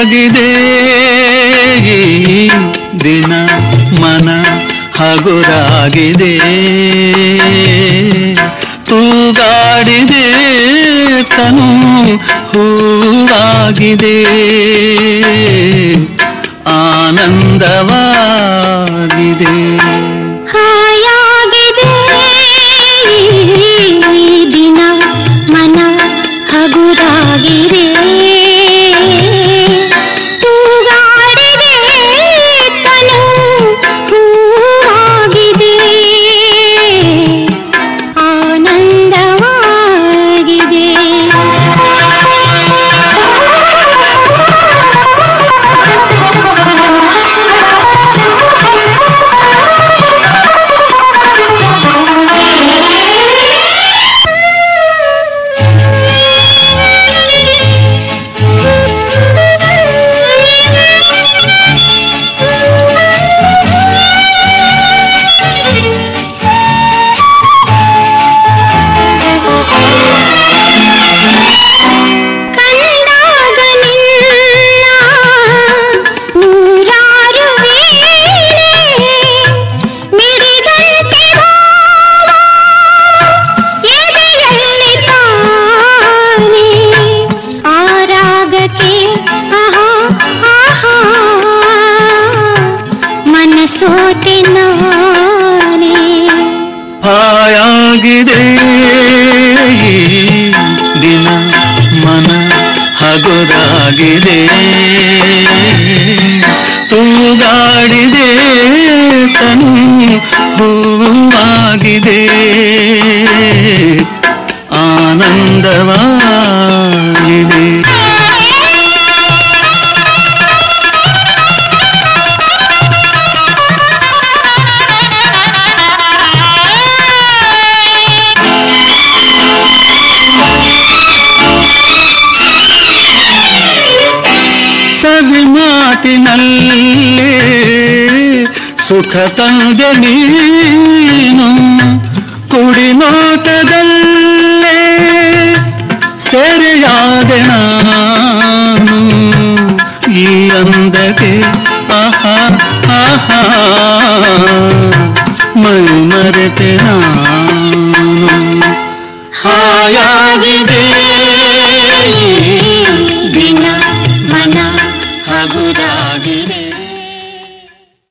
ಹಾಯಾಗಿದೆ ಈ ದಿನ ಮನ ಹಗುರಾಗಿದೆ ತೂಗಾಡಿದೆ ತನು ಹೂವಾಗಿದೆ ಆನಂದವಾಗಿದೆ ಹಾಯಾಗಿದೆ ಈ ದಿನ ಮನ ಹಗುರಾಗಿದೆ ತೂಗಾಡಿದೆ ತನು ಹೂವಾಗಿದೆ ಆನಂದವಾಗಿದೆ ಕಂಡಾಗ ನಿನ್ನ ನೂರಾರು ವೇಳೆ ಮಿಡಿದಂತೆ ಭಾವ ಎದೆಯಲ್ಲಿ ತಾನೇ ಆರಾಗಕ್ಕೆ ಆಹಾ ಆಹಾ ಮನಸೋತೆ ನಾನೇ ಹಾಯಾಗಿದೆ ಈ ದಿನ ಮನ ಹಗುರಾಗಿದೆ ತೂಗಾಡಿದೆ ತನು ಹೂವಾಗಿದೆ ಆನಂದವಾಗಿದೆ ಸವಿ ಮಾತಿನಲ್ಲೇ ಸುಖ ತಂದ ನೀನು ಕುಡಿ ನೋಟದಲ್ಲೇ ಸೆರೆಯಾದೆ ನಾನು ಈ ಅಂದಕ್ಕೆ ಆಹಾ ಆಹಾ ಮೈ ಮರೆತೆ ನಾನು ಹಾಯಾಗಿದೆ ಈ